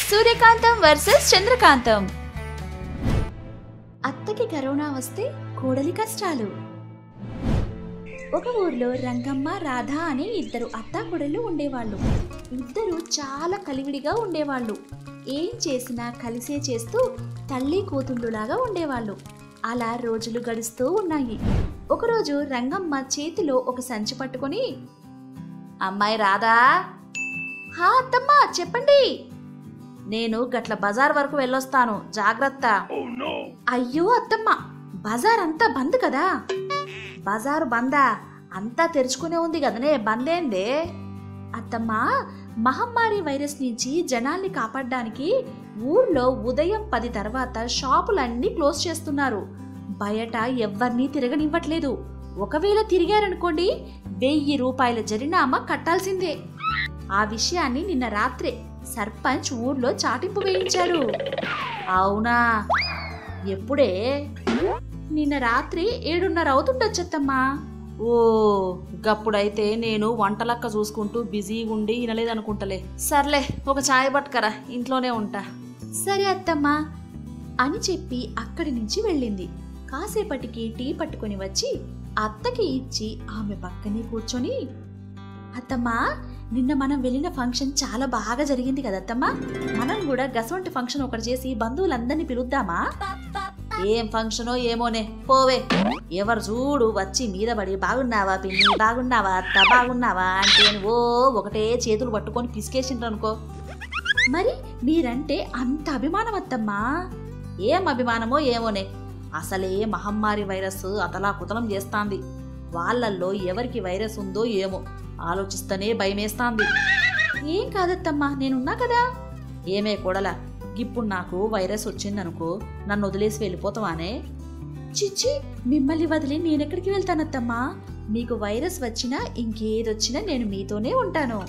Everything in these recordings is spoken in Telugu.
సూర్యకాంతం వర్సెస్ చంద్రకాంతం అత్తకి కరోనా వస్తే కోడలి కష్టాలు ఒక ఊర్లో రంగమ్మ రాధ అనే ఇద్దరు అత్తాకొడలు ఉండేవాళ్ళు ఇద్దరు చాలా కలివిడిగా ఉండేవాళ్ళు ఏం చేసినా కలిసే చేస్తూ తల్లి కూతుళ్ళులాగా ఉండేవాళ్ళు అలా రోజులు గడుస్తూ ఉన్నాయి ఒకరోజు రంగమ్మ చేతిలో ఒక సంచి పట్టుకొని అమ్మాయి రాధా హా అత్తమ్మ చెప్పండి నేను గట్ల బజార్ వరకు వెళ్ళొస్తాను జాగ్రత్త అయ్యో అత్తమ్మ బజార్ అంతా బంద్ కదా బజారు బందా అంతా తెరుచుకునే ఉంది కదనే బందేందే అత్తమ్మ మహమ్మారి వైరస్ నుంచి జనాల్ని కాపాడడానికి ఊర్లో ఉదయం పది తర్వాత షాపులన్నీ క్లోజ్ చేస్తున్నారు బయట ఎవ్వరినీ తిరగనివ్వట్లేదు ఒకవేళ తిరిగారనుకోండి వెయ్యి రూపాయల జరినామా కట్టాల్సిందే ఆ విషయాన్ని నిన్న రాత్రే సర్పంచ్ ఊర్లో చాటింపు వేయించారు అవునా ఎప్పుడే నిన్న రాత్రి ఏడున్నర అవుతుండొచ్చత్తమ్మా ఓ గప్పుడైతే నేను వంటలక్క చూసుకుంటూ బిజీగా ఉండి వినలేదనుకుంటలే సర్లే ఒక ఛాయ్ పట్టుకరా ఇంట్లోనే ఉంటా సరే అత్తమ్మా అని చెప్పి అక్కడి నుంచి వెళ్ళింది కాసేపటికి టీ పట్టుకొని వచ్చి అత్తకి ఇచ్చి ఆమె పక్కనే కూర్చొని అత్తమ్మా నిన్న మనం వెళ్ళిన ఫంక్షన్ చాలా బాగా జరిగింది కదా అత్తమ్మా మనం కూడా గసవంటి ఫంక్షన్ ఒకటి చేసి బంధువులందరినీ పిలుద్దామా ఏం ఫంక్షనో ఏమోనే పోవే ఎవరు చూడు వచ్చి మీద పడి బాగున్నావా పిన్ని బాగున్నావా అత్త బాగున్నావా అంటే అని ఓ ఒకటే చేతులు పట్టుకొని పిసికేసిండ్రు అనుకో మరి మీరంటే అంత అభిమానం అత్తమ్మా ఏం అభిమానమో ఏమోనే అసలే మహమ్మారి వైరస్ అతలాకుతలం చేస్తాంది వాళ్ళల్లో ఎవరికి వైరస్ ఉందో ఏమో ఆలోచిస్తేనే భయమేస్తాంది ఏం కాదత్తమ్మా నేనున్నా కదా ఏమే కొడలా ఇప్పుడు నాకు వైరస్ వచ్చిందనుకో నన్ను వదిలేసి వెళ్ళిపోతావానే చిచ్చి మిమ్మల్ని వదిలి నేనెక్కడికి వెళ్తానత్తమ్మా మీకు వైరస్ వచ్చినా ఇంకేదొచ్చినా నేను మీతోనే ఉంటాను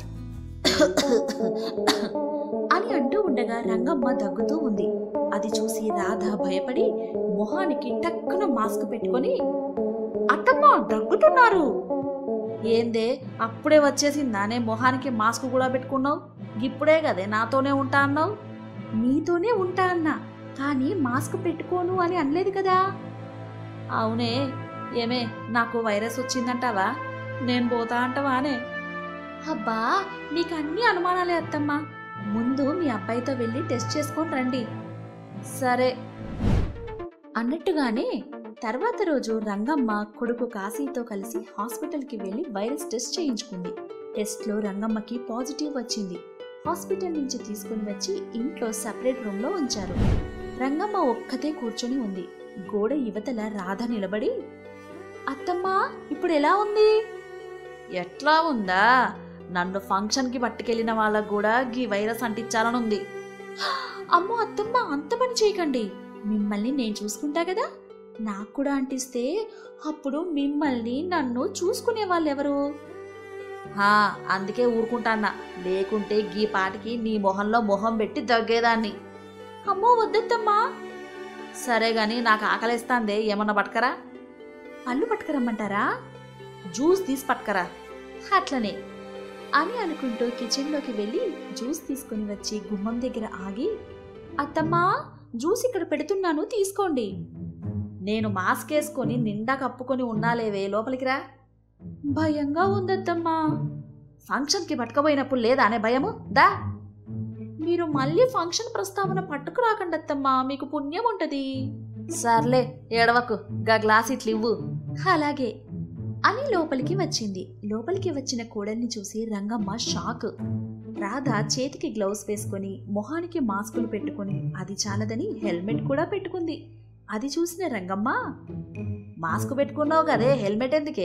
అని అంటూ ఉండగా రంగమ్మ దగ్గుతూ ఉంది అది చూసి రాధ భయపడి మొహానికి టక్కున మాస్క్ పెట్టుకొని అత్తమ్మ దగ్గుతున్నారు ఏందే అప్పుడే వచ్చేసిందానే మొహానికి మాస్క్ కూడా పెట్టుకున్నావు ఇప్పుడే కదే నాతోనే ఉంటా అన్నావు నీతోనే ఉంటా అన్నా కానీ మాస్క్ పెట్టుకోను అని అనలేదు కదా అవునే ఏమే నాకు వైరస్ వచ్చిందంటావా నేను పోతా అంటావానే అబ్బా నీకు అన్ని అనుమానాలే అత్తమ్మా ముందు మీ అబ్బాయితో వెళ్ళి టెస్ట్ చేసుకొని రండి సరే అన్నట్టుగానే తర్వాత రోజు రంగమ్మ కొడుకు కాశీతో కలిసి హాస్పిటల్కి వెళ్ళి వైరస్ టెస్ట్ చేయించుకుంది టెస్ట్లో రంగమ్మకి పాజిటివ్ వచ్చింది హాస్పిటల్ నుంచి తీసుకుని వచ్చి ఇంట్లో సపరేట్ రూమ్లో ఉంచారు రంగమ్మ ఒక్కతే కూర్చొని ఉంది గోడ యువతల రాధ నిలబడి అత్తమ్మా ఇప్పుడు ఎలా ఉంది ఎట్లా ఉందా నన్ను ఫంక్షన్కి పట్టుకెళ్ళిన వాళ్ళకు కూడా గీ వైరస్ అంటించాలనుంది అమ్మో అత్తమ్మ అంత పని చేయకండి మిమ్మల్ని నేను చూసుకుంటా కదా నాకు కూడా అంటిస్తే అప్పుడు మిమ్మల్ని నన్ను చూసుకునే వాళ్ళు ఎవరు హా అందుకే ఊరుకుంటాన్నా లేకుంటే గీ పాటికి నీ మొహంలో మొహం పెట్టి దగ్గేదాన్ని అమ్మో వద్దత్తమ్మా సరే గాని నాకు ఆకలిస్తాందే ఏమన్నా పట్టుకరా పళ్ళు పట్టుకరమ్మంటారా జ్యూస్ తీసి పట్టుకరా అట్లనే అని అనుకుంటూ కిచెన్లోకి వెళ్ళి జ్యూస్ తీసుకొని వచ్చి గుమ్మం దగ్గర ఆగి అత్తమ్మా జ్యూస్ ఇక్కడ పెడుతున్నాను తీసుకోండి నేను మాస్క్ వేసుకొని నిండా కప్పుకొని ఉన్నాలేవే లోపలికి రా భయంగా ఉందత్తమ్మా ఫంక్షన్కి పట్టుకపోయినప్పుడు లేదా అనే భయము దా మీరు మళ్ళీ ఫంక్షన్ ప్రస్తావన పట్టుకురాకండి అత్తమ్మా మీకు పుణ్యం ఉంటది సర్లే ఏడవకు గా గ్లాస్ ఇట్లు ఇవ్వు అలాగే అని లోపలికి వచ్చింది లోపలికి వచ్చిన కోడల్ని చూసి రంగమ్మ షాక్ రాధ చేతికి గ్లౌస్ వేసుకొని మొహానికి మాస్కులు పెట్టుకొని అది చాలదని హెల్మెట్ కూడా పెట్టుకుంది అది చూసిన రంగమ్మ మాస్క్ పెట్టుకున్నావు కదే హెల్మెట్ ఎందుకే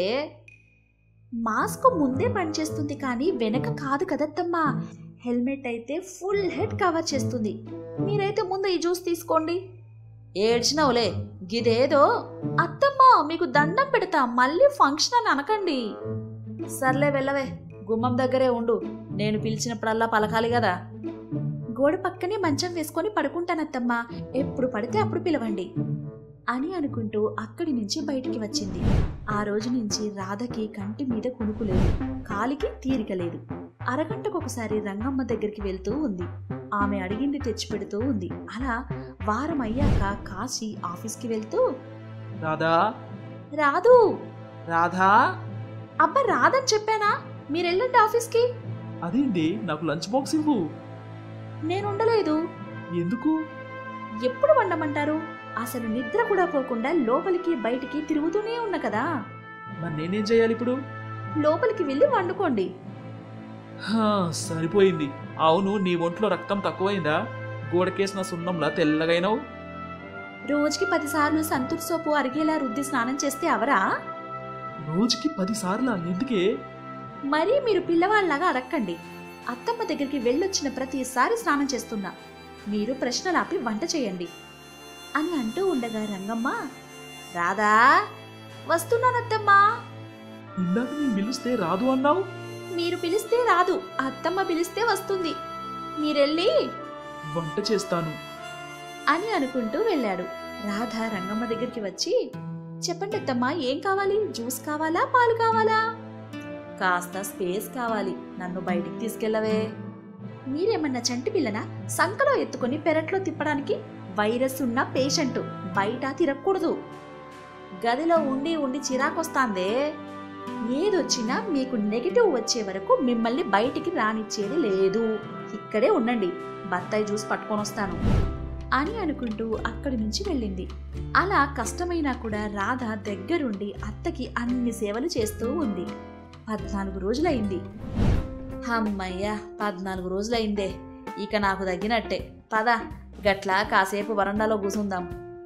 మాస్క్ ముందే పనిచేస్తుంది కానీ వెనక కాదు కదత్తమ్మా హెల్మెట్ అయితే ఫుల్ హెడ్ కవర్ చేస్తుంది మీరైతే ముందు ఈ జ్యూస్ తీసుకోండి ఏడ్చినవులే గిదేదో అత్తమ్మా మీకు దండం పెడతా మళ్ళీ ఫంక్షన్ అని అనకండి సర్లే వెళ్ళవే గుమ్మం దగ్గరే ఉండు నేను పిలిచినప్పుడల్లా పలకాలి కదా గోడ పక్కనే మంచం వేసుకొని పడుకుంటానత్తమ్మా ఎప్పుడు పడితే అప్పుడు పిలవండి అని అనుకుంటూ అక్కడి నుంచి బయటికి వచ్చింది ఆ రోజు నుంచి రాధకి కంటి మీద కునుకు లేదు కాలికి తీరిక లేదు అరగంటకొకసారి రంగమ్మ దగ్గరికి వెళ్తూ ఉంది ఆమె అడిగింది తెచ్చిపెడుతూ ఉంది అలా వారం అయ్యాక కాశీ ఆఫీస్కి వెళ్తూ రాధా రాదు రాధా అబ్బా రాదని చెప్పానా మీరెళ్ళండి ఆఫీస్కి అదేంటి నాకు లంచ్ బాక్స్ ఇవ్వు నేను ఉండలేదు ఎందుకు ఎప్పుడు వండమంటారు అసలు నిద్ర కూడా పోకుండా లోపలికి బయటికి తిరుగుతూనే ఉన్నా కదా మరి నేనేం చేయాలి ఇప్పుడు లోపలికి వెళ్ళి వండుకోండి హా, సరిపోయింది అవును నీ ఒంట్లో రక్తం తక్కువైందా గోడకేసిన సున్నంలా తెల్లగైనావు రోజుకి పదిసార్లు సంతూర్ సోపు అరిగేలా రుద్ది స్నానం చేస్తే అవరా రోజుకి పది సార్లు ఎందుకే మరీ మీరు పిల్లవాళ్ళలాగా అడక్కండి అత్తమ్మ దగ్గరికి వెళ్ళొచ్చిన ప్రతిసారి స్నానం చేస్తున్నా మీరు ప్రశ్నలు ఆపి వంట చేయండి అని అంటూ ఉండగా రంగమ్మ రాదా వస్తున్నానత్తమ్మా ఇందాక నేను పిలిస్తే రాదు అన్నావు మీరు పిలిస్తే రాదు అత్తమ్మ పిలిస్తే వస్తుంది మీరెళ్ళి వంట చేస్తాను అని అనుకుంటూ వెళ్ళాడు రాధ రంగమ్మ దగ్గరికి వచ్చి చెప్పండి అత్తమ్మా ఏం కావాలి జ్యూస్ కావాలా పాలు కావాలా కాస్త స్పేస్ కావాలి నన్ను బయటికి తీసుకెళ్ళవే మీరేమన్నా చంటి పిల్లనా సంకలో ఎత్తుకొని పెరట్లో తిప్పడానికి వైరస్ ఉన్న పేషెంట్ బయట తిరగకూడదు గదిలో ఉండి ఉండి చిరాకొస్తాందే ఏదొచ్చినా మీకు నెగిటివ్ వచ్చే వరకు మిమ్మల్ని బయటికి రానిచ్చేది లేదు ఇక్కడే ఉండండి బత్తాయి జ్యూస్ పట్టుకొని వస్తాను అని అనుకుంటూ అక్కడి నుంచి వెళ్ళింది అలా కష్టమైనా కూడా రాధ దగ్గరుండి అత్తకి అన్ని సేవలు చేస్తూ ఉంది పద్నాలుగు రోజులైంది అమ్మయ్యా పద్నాలుగు రోజులైందే ఇక నాకు తగ్గినట్టే పద గట్లా కాసేపు వరండాలో కూసుందాం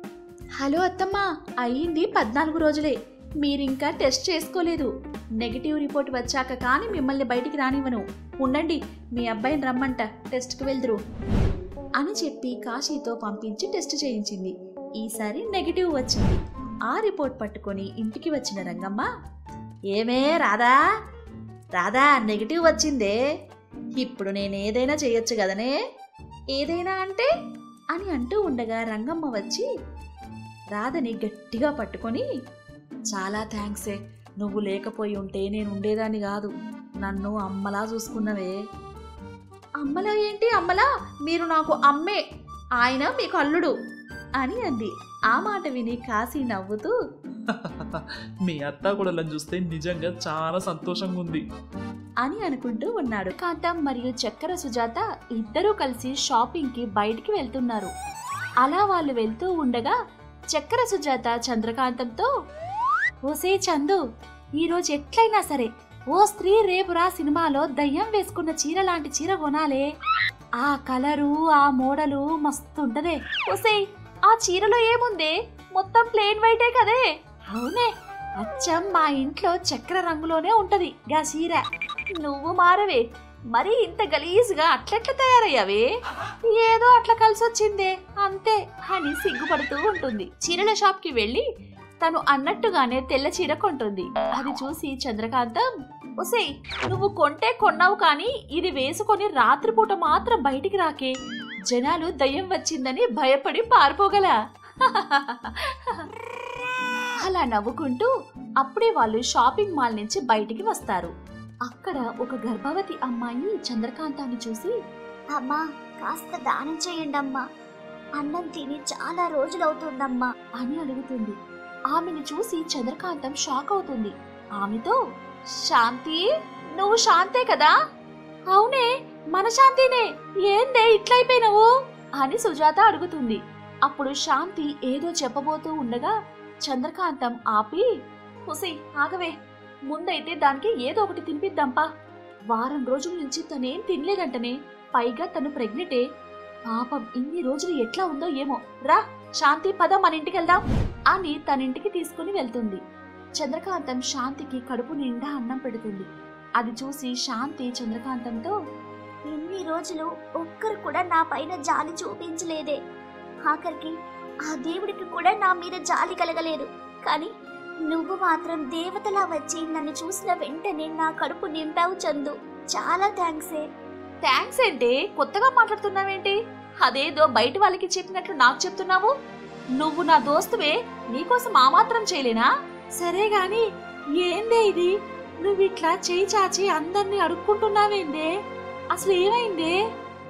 హలో అత్తమ్మా అయ్యింది పద్నాలుగు రోజులే మీరింకా టెస్ట్ చేసుకోలేదు నెగిటివ్ రిపోర్ట్ వచ్చాక కానీ మిమ్మల్ని బయటికి రానివ్వను ఉండండి మీ అబ్బాయిని రమ్మంట టెస్ట్కి వెళ్దురు అని చెప్పి కాశీతో పంపించి టెస్ట్ చేయించింది ఈసారి నెగిటివ్ వచ్చింది ఆ రిపోర్ట్ పట్టుకొని ఇంటికి వచ్చిన రంగమ్మ ఏమే రాదా రాదా నెగిటివ్ వచ్చిందే ఇప్పుడు నేను ఏదైనా చేయొచ్చు కదనే ఏదైనా అంటే అని అంటూ ఉండగా రంగమ్మ వచ్చి రాధని గట్టిగా పట్టుకొని చాలా థ్యాంక్సే నువ్వు లేకపోయి ఉంటే నేను ఉండేదాన్ని కాదు నన్ను అమ్మలా చూసుకున్నవే అమ్మలా ఏంటి అమ్మలా మీరు నాకు అమ్మే ఆయన మీకు అల్లుడు అని అంది ఆ మాట విని కాశీ నవ్వుతూ మీ అత్తాకోడలను చూస్తే నిజంగా చాలా సంతోషంగా ఉంది అని అనుకుంటూ ఉన్నాడు కాంతం మరియు చక్కెర సుజాత ఇద్దరూ కలిసి షాపింగ్ కి బయటికి వెళ్తున్నారు అలా వాళ్ళు వెళ్తూ ఉండగా చక్కెర సుజాత చంద్రకాంతంతో ఓసే చందు ఈరోజు ఎట్లయినా సరే ఓ స్త్రీ రేపురా సినిమాలో దయ్యం వేసుకున్న చీర లాంటి చీర కొనాలే ఆ కలరు ఆ మోడలు మస్తుంటదే ఓసే ఆ చీరలో ఏముందే మొత్తం ప్లేన్ వైటే కదే అవునే అచ్చం మా ఇంట్లో చక్కెర రంగులోనే ఉంటది గా చీర నువ్వు మారవే మరి ఇంత గలీజుగా అట్లెట్ల తయారయ్యావే ఏదో అట్లా కలిసొచ్చిందే అంతే అని సిగ్గుపడుతూ ఉంటుంది చీరల షాప్ కి వెళ్ళి తను అన్నట్టుగానే తెల్ల చీర కొంటుంది అది చూసి చంద్రకాంతం ఒసేయ్ నువ్వు కొంటే కొన్నావు కానీ ఇది వేసుకొని రాత్రిపూట మాత్రం బయటికి రాకే జనాలు దయ్యం వచ్చిందని భయపడి పారిపోగల అలా నవ్వుకుంటూ అప్పుడే వాళ్ళు షాపింగ్ మాల్ నుంచి బయటికి వస్తారు అక్కడ ఒక గర్భవతి అమ్మాయి చంద్రకాంతాన్ని చూసి అమ్మా కాస్త దానం చేయండి అమ్మా అన్నం తిని చాలా రోజులవుతుందమ్మా అని అడుగుతుంది ఆమెను చూసి చంద్రకాంతం షాక్ అవుతుంది ఆమెతో శాంతి నువ్వు శాంతే కదా అవునే మన శాంతినే ఏందే ఇట్లయిపోయినవు అని సుజాత అడుగుతుంది అప్పుడు శాంతి ఏదో చెప్పబోతూ ఉండగా చంద్రకాంతం ఆపి హుసై ఆగవే ముందైతే దానికి ఏదో ఒకటి తినిపిద్దాంపా వారం రోజుల నుంచి తనేం తినలేదంటనే పైగా తను ప్రెగ్నెంటే పాపం ఇన్ని రోజులు ఎట్లా ఉందో ఏమో రా శాంతి పద మన ఇంటికి వెళ్దాం అని తన ఇంటికి తీసుకుని వెళ్తుంది చంద్రకాంతం శాంతికి కడుపు నిండా అన్నం పెడుతుంది అది చూసి శాంతి చంద్రకాంతంతో ఇన్ని రోజులు ఒక్కరు కూడా నా పైన జాలి చూపించలేదే ఆఖరికి ఆ దేవుడికి కూడా నా మీద జాలి కలగలేదు కానీ నువ్వు మాత్రం దేవతలా వచ్చి నన్ను చూసిన వెంటనే నా కడుపు నింపావు చందు చాలా థ్యాంక్సే థ్యాంక్స్ ఏంటి కొత్తగా మాట్లాడుతున్నావేంటి అదేదో బయట వాళ్ళకి చెప్పినట్లు నాకు చెప్తున్నావు నువ్వు నా దోస్తువే నీకోసం ఆ మాత్రం చేయలేనా సరే గాని ఏందే ఇది నువ్వు ఇట్లా చేయి చాచి అందరినీ అడుక్కుంటున్నావేందే అసలు ఏమైందే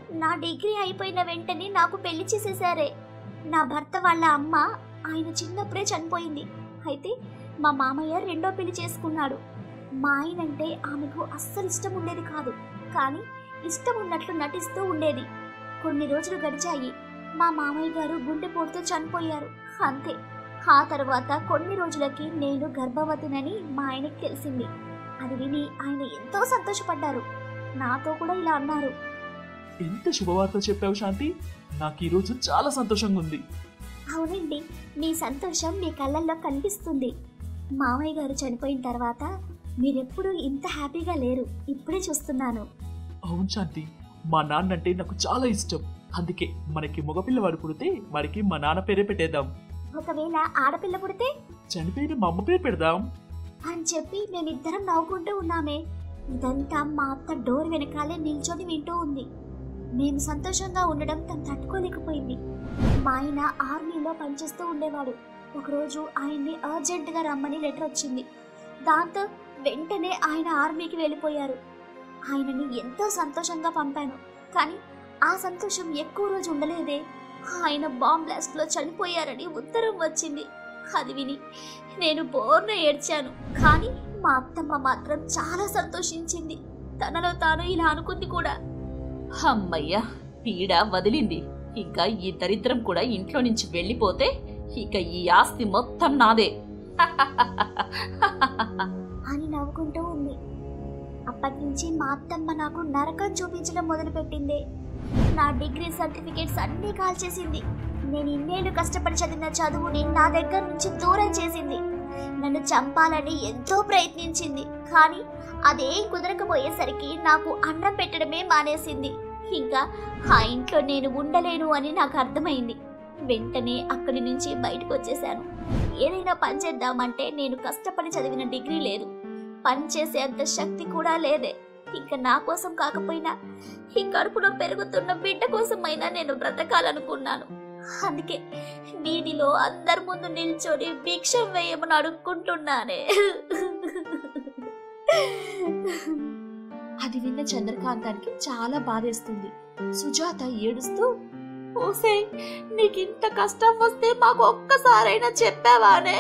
నా డిగ్రీ అయిపోయిన వెంటనే నాకు పెళ్లి చేసేసారే నా భర్త వాళ్ళ అమ్మ ఆయన చిన్నప్పుడే చనిపోయింది అయితే మా మామయ్య రెండో పెళ్లి చేసుకున్నాడు మా ఆయనంటే ఆమెకు అస్సలు ఇష్టం ఉండేది కాదు కానీ ఇష్టం ఉన్నట్లు నటిస్తూ ఉండేది కొన్ని రోజులు గడిచాయి మా మామయ్య గారు గుండెపోటుతో చనిపోయారు అంతే ఆ తర్వాత కొన్ని రోజులకి నేను గర్భవతినని మా ఆయనకి తెలిసింది అది విని ఆయన ఎంతో సంతోషపడ్డారు నాతో కూడా ఇలా అన్నారు ఎంత శుభవార్త చెప్పావు శాంతి నాకు ఈరోజు చాలా సంతోషంగా ఉంది అవునండి మీ సంతోషం మీ కళ్ళల్లో కనిపిస్తుంది మామయ్య గారు చనిపోయిన తర్వాత మీరెప్పుడు ఇంత హ్యాపీగా లేరు ఇప్పుడే చూస్తున్నాను అవును శాంతి మా నాన్న అంటే నాకు చాలా ఇష్టం అందుకే మనకి మగపిల్లవాడు పుడితే వాడికి మా నాన్న పేరే పెట్టేద్దాం ఒకవేళ ఆడపిల్ల పుడితే చనిపోయిన మా అమ్మ పేరు పెడదాం అని చెప్పి మేమిద్దరం నవ్వుకుంటూ ఉన్నామే ఇదంతా మా అత్త డోర్ వెనకాలే నిల్చొని వింటూ ఉంది మేము సంతోషంగా ఉండడం తను తట్టుకోలేకపోయింది మా ఆయన ఆర్మీలో పనిచేస్తూ ఉండేవాడు ఒకరోజు ఆయన్ని అర్జెంటుగా రమ్మని లెటర్ వచ్చింది దాంతో వెంటనే ఆయన ఆర్మీకి వెళ్ళిపోయారు ఆయనని ఎంతో సంతోషంగా పంపాను కానీ ఆ సంతోషం ఎక్కువ రోజు ఉండలేదే ఆయన బాంబ్ బ్లాస్ట్లో చనిపోయారని ఉత్తరం వచ్చింది అది విని నేను బోర్న ఏడ్చాను కానీ మా అత్తమ్మ మాత్రం చాలా సంతోషించింది తనలో తాను ఇలా అనుకుంది కూడా అమ్మయ్యా పీడ వదిలింది ఇంకా ఈ దరిద్రం కూడా ఇంట్లో నుంచి వెళ్ళిపోతే ఇక ఈ ఆస్తి మొత్తం నాదే అని నవ్వుకుంటూ ఉంది అప్పటి నుంచి మా అత్తమ్మ నాకు నరకం చూపించడం మొదలుపెట్టింది నా డిగ్రీ సర్టిఫికేట్స్ అన్నీ కాల్చేసింది నేను ఇన్నేళ్ళు కష్టపడి చదివిన చదువుని నా దగ్గర నుంచి దూరం చేసింది నన్ను చంపాలని ఎంతో ప్రయత్నించింది కానీ అదేం కుదరకపోయేసరికి నాకు అన్నం పెట్టడమే మానేసింది ఇంకా ఆ ఇంట్లో నేను ఉండలేను అని నాకు అర్థమైంది వెంటనే అక్కడి నుంచి బయటకు వచ్చేసాను ఏదైనా పని చేద్దామంటే నేను కష్టపడి చదివిన డిగ్రీ లేదు పని చేసేంత శక్తి కూడా లేదే ఇంకా నా కోసం కాకపోయినా ఈ కడుపులో పెరుగుతున్న బిడ్డ కోసమైనా నేను బ్రతకాలనుకున్నాను అందుకే వీధిలో అందరి ముందు నిల్చొని భిక్షం వేయమని అడుక్కుంటున్నానే అది విన్న చంద్రకాంతానికి చాలా బాధేస్తుంది సుజాత ఏడుస్తూ ఓసే నీకింత కష్టం వస్తే మాకు ఒక్కసారైనా చెప్పావానే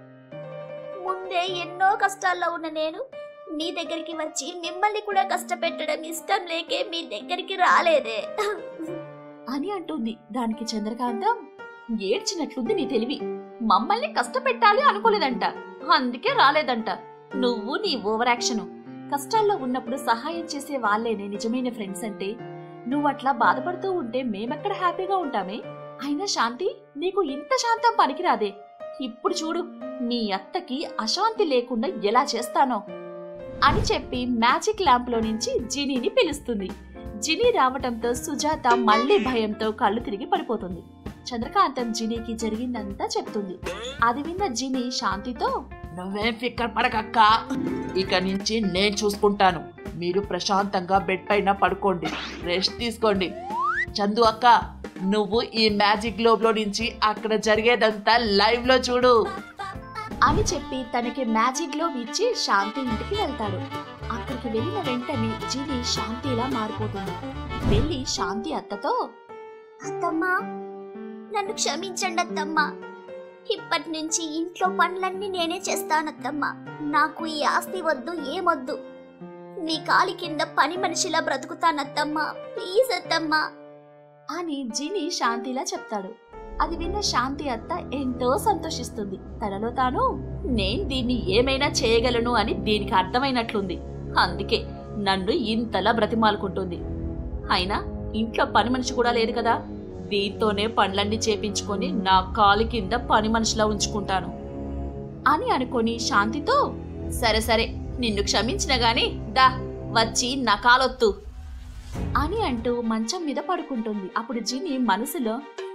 ముందే ఎన్నో కష్టాల్లో ఉన్న నేను మీ దగ్గరికి వచ్చి మిమ్మల్ని కూడా కష్టపెట్టడం ఇష్టం లేకే మీ దగ్గరికి రాలేదే అని అంటుంది దానికి చంద్రకాంతం ఏడ్చినట్లుంది నీ తెలివి మమ్మల్ని కష్టపెట్టాలి అనుకోలేదంట అందుకే రాలేదంట నువ్వు నీ ఓవర్ యాక్షను కష్టాల్లో ఉన్నప్పుడు సహాయం చేసే వాళ్ళేనే నిజమైన ఫ్రెండ్స్ అంటే నువ్వు అట్లా బాధపడుతూ ఉంటే మేమెక్కడ హ్యాపీగా ఉంటామే అయినా శాంతి నీకు ఇంత శాంతం పనికిరాదే ఇప్పుడు చూడు నీ అత్తకి అశాంతి లేకుండా ఎలా చేస్తానో అని చెప్పి మ్యాజిక్ ల్యాంప్లో నుంచి జినీని పిలుస్తుంది జినీ రావటంతో సుజాత మళ్ళీ భయంతో కళ్ళు తిరిగి పడిపోతుంది చంద్రకాంతం జినీకి జరిగిందంతా చెప్తుంది అది విన్న జినీ శాంతితో నువ్వేం ఫిక్కర్ పడకక్క ఇక నుంచి నేను చూసుకుంటాను మీరు ప్రశాంతంగా బెడ్ పైన పడుకోండి రెస్ట్ తీసుకోండి చందు అక్క నువ్వు ఈ మ్యాజిక్ గ్లోబ్ లో నుంచి అక్కడ జరిగేదంతా లైవ్ లో చూడు అని చెప్పి తనకి మ్యాజిక్ గ్లోబ్ ఇచ్చి శాంతి ఇంటికి వెళ్తాడు అక్కడికి వెళ్ళిన వెంటనే జిని శాంతిలా మారిపోతుంది వెళ్ళి శాంతి అత్తతో అత్తమ్మా నన్ను క్షమించండి అత్తమ్మా ఇప్పటి నుంచి ఇంట్లో పనులన్నీ నేనే చేస్తానత్తమ్మా నాకు ఈ ఆస్తి వద్దు ఏమొద్దు మీ కాలి కింద పని మనిషిలా బ్రతుకుతానత్తమ్మా ప్లీజ్ అత్తమ్మా అని జిని శాంతిలా చెప్తాడు అది విన్న శాంతి అత్త ఎంతో సంతోషిస్తుంది తనలో తాను నేను దీన్ని ఏమైనా చేయగలను అని దీనికి అర్థమైనట్లుంది అందుకే నన్ను ఇంతలా బ్రతిమాలుకుంటుంది అయినా ఇంట్లో పని మనిషి కూడా లేదు కదా దీంతోనే పనులన్నీ చేపించుకొని నా కాలు కింద పని మనిషిలా ఉంచుకుంటాను అని అనుకొని శాంతితో సరే సరే నిన్ను క్షమించిన గాని దా వచ్చి నా కాలొత్తు అని అంటూ మంచం మీద పడుకుంటుంది అప్పుడు జిని మనసులో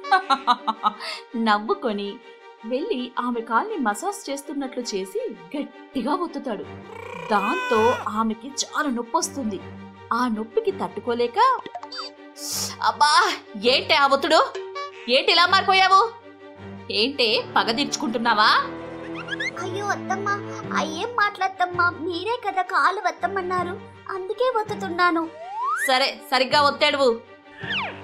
నవ్వుకొని వెళ్ళి ఆమె కాల్ని మసాజ్ చేస్తున్నట్లు చేసి గట్టిగా ఒత్తుతాడు దాంతో ఆమెకి చాలా నొప్పి వస్తుంది ఆ నొప్పికి తట్టుకోలేక అబ్బా ఏంటి ఆ ఒత్తుడు ఏంటి ఇలా మారిపోయావు ఏంటే పగ తీర్చుకుంటున్నావా అయ్యో అత్తమ్మా అయ్యేం మాట్లాడతమ్మా మీరే కదా కాలు వత్తమన్నారు అందుకే వత్తుతున్నాను సరే సరిగ్గా ఒత్తాడువు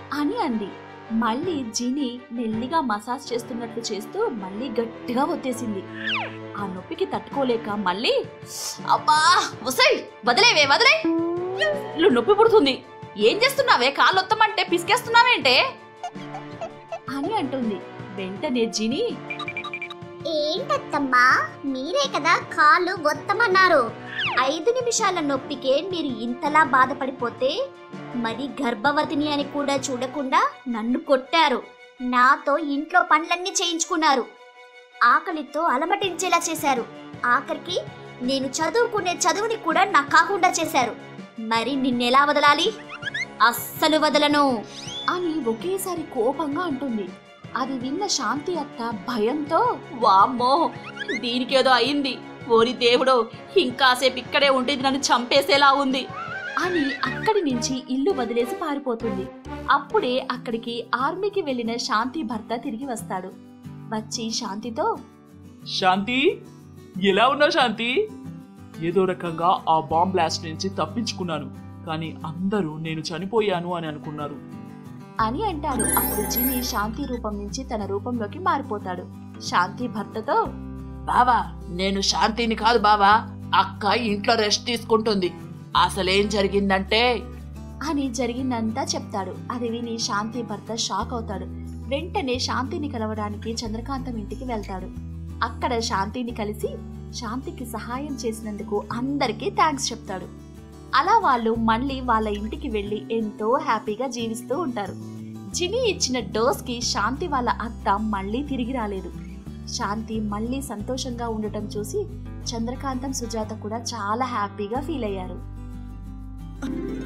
అని అంది మళ్ళీ జిని మెల్లిగా మసాజ్ చేస్తున్నట్లు చేస్తూ మళ్ళీ గట్టిగా ఒత్తేసింది ఆ నొప్పికి తట్టుకోలేక మళ్ళీ అబ్బా వసై వదిలేవే వదిలే ఇల్లు నొప్పి పుడుతుంది ఏం చేస్తున్నావే కాళ్ళు ఒత్తమంటే పిసికేస్తున్నావేంటే అని అంటుంది వెంటనే జిని ఏంటత్తమ్మా మీరే కదా కాళ్ళు గొత్తమన్నారు ఐదు నిమిషాల నొప్పికే మీరు ఇంతలా బాధపడిపోతే మరి గర్భవతిని అని కూడా చూడకుండా నన్ను కొట్టారు నాతో ఇంట్లో పనులన్నీ చేయించుకున్నారు ఆకలితో అలమటించేలా చేశారు ఆఖరికి నేను చదువుకునే చదువుని కూడా నాకు కాకుండా చేశారు మరి నిన్నెలా వదలాలి అస్సలు వదలను అని ఒకేసారి కోపంగా అంటుంది అది విన్న శాంతి అత్త భయంతో వామ్మో దీనికేదో అయింది ఓరి దేవుడో ఇంకాసేపు ఇక్కడే ఉంటే ఇది నన్ను చంపేసేలా ఉంది అని అక్కడి నుంచి ఇల్లు వదిలేసి పారిపోతుంది అప్పుడే అక్కడికి ఆర్మీకి వెళ్ళిన శాంతి భర్త తిరిగి వస్తాడు వచ్చి శాంతితో శాంతి ఎలా ఉన్నావు శాంతి ఏదో రకంగా ఆ బాంబ్ బ్లాస్ట్ నుంచి తప్పించుకున్నాను కానీ అందరూ నేను చనిపోయాను అని అనుకున్నారు అని అంటాడు అప్పుడు జిని శాంతి రూపం నుంచి తన రూపంలోకి మారిపోతాడు శాంతి భర్తతో బావా నేను శాంతిని కాదు బావా అక్క ఇంట్లో రెస్ట్ తీసుకుంటుంది అసలేం జరిగిందంటే అని జరిగిందంతా చెప్తాడు అది విని శాంతి భర్త షాక్ అవుతాడు వెంటనే శాంతిని కలవడానికి చంద్రకాంతం ఇంటికి వెళ్తాడు అక్కడ శాంతిని కలిసి శాంతికి సహాయం చేసినందుకు అందరికీ థ్యాంక్స్ చెప్తాడు అలా వాళ్ళు మళ్ళీ వాళ్ళ ఇంటికి వెళ్ళి ఎంతో హ్యాపీగా జీవిస్తూ ఉంటారు జిని ఇచ్చిన డోస్కి శాంతి వాళ్ళ అత్త మళ్ళీ తిరిగి రాలేదు శాంతి మళ్ళీ సంతోషంగా ఉండటం చూసి చంద్రకాంతం సుజాత కూడా చాలా హ్యాపీగా ఫీల్ అయ్యారు